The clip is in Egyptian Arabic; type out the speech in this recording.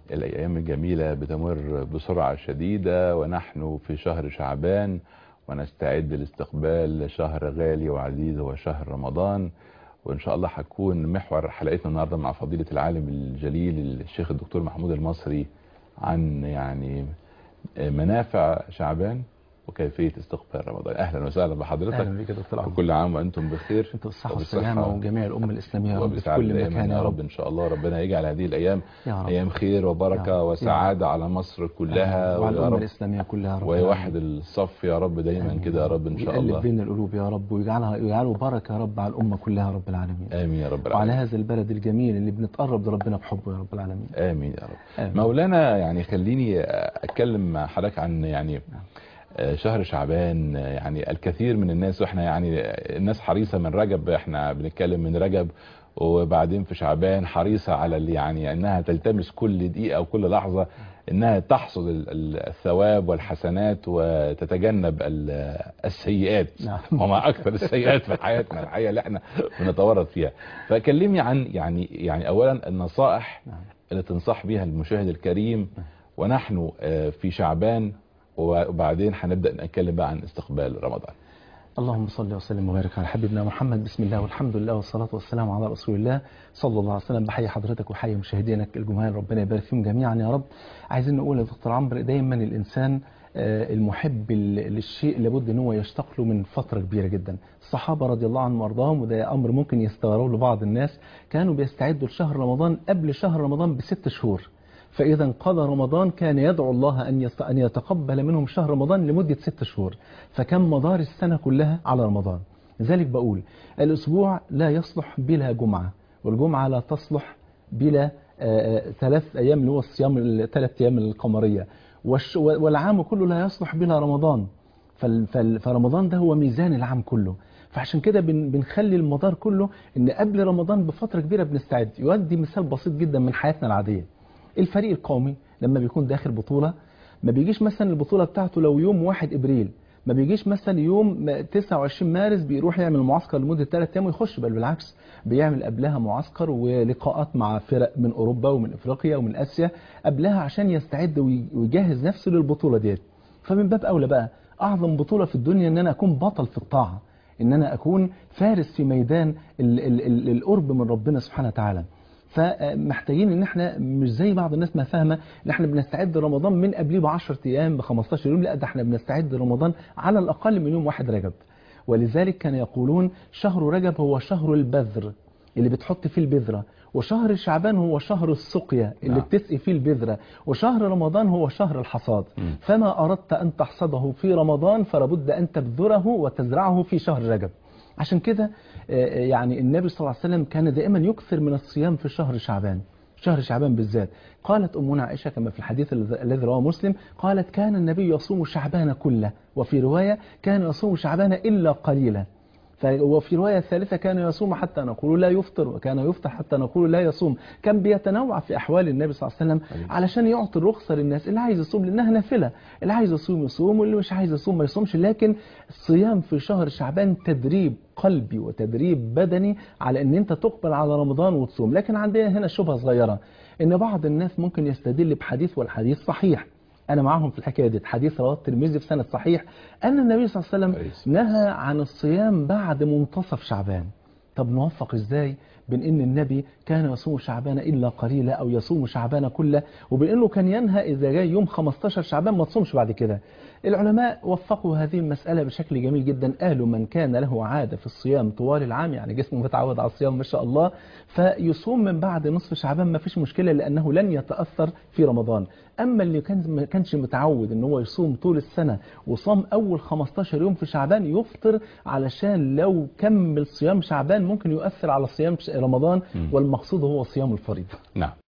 الأيام الجميلة بتمر بسرعة شديدة ونحن في شهر شعبان ونستعد لاستقبال شهر غالي وعزيز هو شهر رمضان وإن شاء الله هتكون محور حلقتنا النهاردة مع فضيلة العالم الجليل الشيخ الدكتور محمود المصري عن يعني منافع شعبان وكيفية استقبال رمضان أهلا وسهلا بحضرتك اهلا بك يا دكتور عمرو وكل عام وأنتم بخير انت بالصحه وبالصحة والسلامه وجميع الامه الاسلاميه يا رب في وبسعادة كل دائما مكان يا رب إن شاء الله ربنا يجعل هذه الأيام يا رب أيام خير يا وبركة رب. وسعادة على مصر كلها وعلى ويا الامه رب الاسلاميه كلها يا رب ويوحد الصف يا رب دايما آمين. كده يا رب إن شاء ويقلب الله بين القلوب يا رب ويجعلها يجعله بركه يا رب على الامه كلها يا رب العالمين آمين يا رب وعلى العالمين هذا البلد الجميل اللي بنتقرب لربنا بحبه يا رب العالمين آمين يا رب آمين. مولانا يعني خليني أتكلم مع حضرتك عن يعني آه، شهر شعبان آه، يعني الكثير من الناس واحنا يعني الناس حريصة من رجب احنا بنتكلم من رجب وبعدين في شعبان حريصة على اللي يعني انها تلتمس كل دقيقة وكل لحظة انها تحصد ال- ال- الثواب والحسنات وتتجنب ال- السيئات نعم. وما اكثر السيئات في حياتنا الحقيقة اللي احنا بنتورط فيها فكلمني عن يعني يعني اولا النصائح نعم. اللي تنصح بها المشاهد الكريم ونحن آه، في شعبان وبعدين هنبدأ نتكلم بقى عن استقبال رمضان اللهم صل وسلم وبارك على حبيبنا محمد بسم الله والحمد لله والصلاة والسلام على رسول الله صلى الله عليه وسلم بحيي حضرتك وحيي مشاهدينك الجمهور ربنا يبارك فيهم جميعا يا رب عايزين نقول يا دكتور عمرو دايما الإنسان آه، المحب ل- للشيء لابد ان هو يشتاق له من فترة كبيرة جدا الصحابة رضي الله عنهم وارضاهم وده أمر ممكن يستغربوا لبعض الناس كانوا بيستعدوا لشهر رمضان قبل شهر رمضان بست شهور فإذا انقضى رمضان كان يدعو الله أن يست- أن يتقبل منهم شهر رمضان لمدة ست شهور فكان مدار السنة كلها على رمضان لذلك بقول الأسبوع لا يصلح بلا جمعة والجمعة لا تصلح بلا آه، آه، ثلاث أيام اللي هو الصيام الثلاث أيام القمرية والش- والعام كله لا يصلح بلا رمضان فال- فال- فرمضان ده هو ميزان العام كله فعشان كده بن- بنخلي المدار كله ان قبل رمضان بفترة كبيرة بنستعد يودي مثال بسيط جدا من حياتنا العادية الفريق القومي لما بيكون داخل بطولة ما بيجيش مثلا البطولة بتاعته لو يوم 1 ابريل ما بيجيش مثلا يوم 29 مارس بيروح يعمل معسكر لمدة 3 ايام ويخش بل بالعكس بيعمل قبلها معسكر ولقاءات مع فرق من اوروبا ومن افريقيا ومن اسيا قبلها عشان يستعد وي- ويجهز نفسه للبطولة ديت فمن باب اولى بقى اعظم بطولة في الدنيا ان انا اكون بطل في الطاعة ان انا اكون فارس في ميدان ال ال ال القرب من ربنا سبحانه وتعالى فمحتاجين ان احنا مش زي بعض الناس ما فاهمه ان احنا بنستعد رمضان من قبليه ب 10 ايام ب 15 يوم لا ده احنا بنستعد رمضان على الاقل من يوم واحد رجب ولذلك كان يقولون شهر رجب هو شهر البذر اللي بتحط فيه البذرة وشهر شعبان هو شهر السقيا اللي نعم. بتسقي فيه البذرة وشهر رمضان هو شهر الحصاد مم. فما أردت أن تحصده في رمضان فلابد أن تبذره وتزرعه في شهر رجب عشان كده آه، يعني النبي صلى الله عليه وسلم كان دائما يكثر من الصيام في شهر شعبان شهر شعبان بالذات قالت أمنا عائشة كما في الحديث الذ- الذي رواه مسلم قالت كان النبي يصوم شعبان كله وفي رواية كان يصوم شعبان إلا قليلا ف- وفي رواية ثالثة كان يصوم حتى نقول لا يفطر وكان يفطر حتى نقول لا يصوم كان بيتنوع في أحوال النبي صلى الله عليه وسلم علشان يعطي الرخصة للناس اللي عايز يصوم لأنها نافلة اللي عايز يصوم يصوم واللي مش عايز يصوم ما يصومش لكن الصيام في شهر شعبان تدريب قلبي وتدريب بدني على ان انت تقبل على رمضان وتصوم لكن عندنا هنا شبهة صغيرة ان بعض الناس ممكن يستدل بحديث والحديث صحيح انا معاهم في الحكايه دي حديث رواه الترمذي في سند صحيح ان النبي صلى الله عليه كويس. وسلم نهى عن الصيام بعد منتصف شعبان طب نوفق ازاي بين ان النبي كان يصوم شعبان الا قليلا او يصوم شعبان كله وبين انه كان ينهى اذا جاء يوم 15 شعبان ما تصومش بعد كده العلماء وفقوا هذه المسألة بشكل جميل جدا قالوا من كان له عادة في الصيام طوال العام يعني جسمه متعود على الصيام ما شاء الله فيصوم من بعد نصف شعبان ما فيش مشكلة لأنه لن يتأثر في رمضان أما اللي كان ما كانش متعود ان هو يصوم طول السنة وصام أول 15 يوم في شعبان يفطر علشان لو كمل صيام شعبان ممكن يؤثر على صيام ش- رمضان مم. والمقصود هو صيام الفريضة نعم